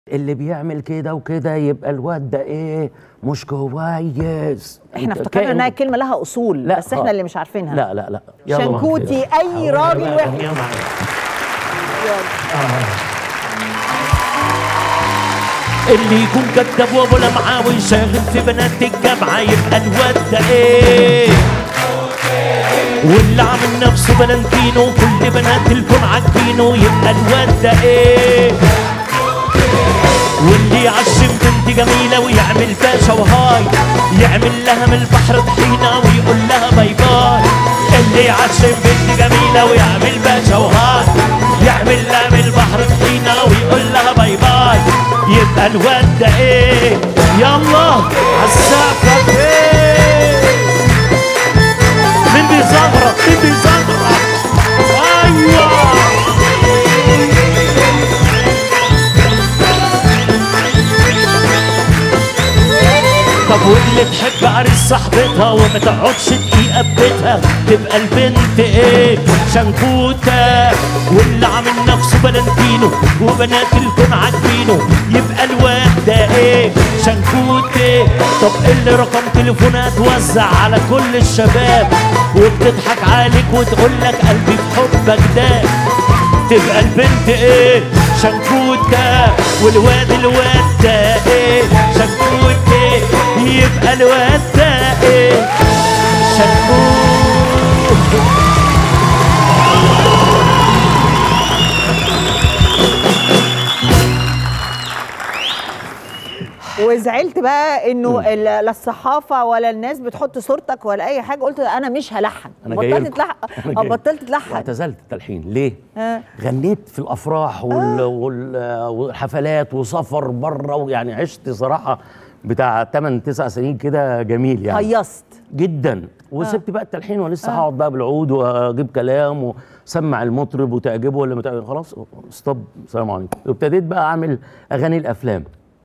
اللي بيعمل كده وكده يبقى الواد ده ايه مش كويس احنا أنت افتكرنا كائن- انها كلمه لها اصول لا بس احنا خالص. اللي مش عارفينها لا لا لا يلا ما شنكوتي كده. اي راجل وحش اللي يكون كداب وابو لمعه ويشاغل في بنات الجامعه يبقى الواد ده ايه واللي عامل نفسه فالنتينو كل بنات الكون عاجبينه يبقى الواد ده ايه واللي يعشم بنت جميله ويعمل باشا وهاي يعمل لها من البحر طحينه ويقول لها باي باي اللي يعشم بنت جميله ويعمل باشا وهاي يعمل لها من البحر طحينه ويقول لها باي باي يبقى الواد ده ايه يلا عالسقف ايه مين بيزغرط مين بيزغرط ايوه طب واللي تحب عريس صاحبتها وما تقعدش دقيقة ببيتها تبقى البنت ايه شنكوتة واللي عامل نفسه فالنتينو وبنات الكون عاجبينه يبقى الواد ده ايه شنكوتة طب اللي رقم تليفونها توزع على كل الشباب وبتضحك عليك وتقول لك قلبي في حبك ده تبقى البنت ايه شنكوتة والواد الواد ده ايه شنكوتة يبقى الواد ده ايه شنكوتة وزعلت بقى انه ال- لا الصحافه ولا الناس بتحط صورتك ولا اي حاجه قلت انا مش هلحن أنا جاي بطلت لكم. تلحن أنا اه جاي. بطلت تلحن واعتزلت التلحين ليه؟ آه. غنيت في الافراح وال... وال... والحفلات وسفر بره ويعني عشت صراحه بتاع 8 9 سنين كده جميل يعني هيصت جدا وسبت بقى التلحين ولسه هقعد بقى بالعود واجيب كلام وسمع المطرب وتعجبه ولا ما تعجبه خلاص ستوب السلام عليكم ابتديت بقى اعمل اغاني الافلام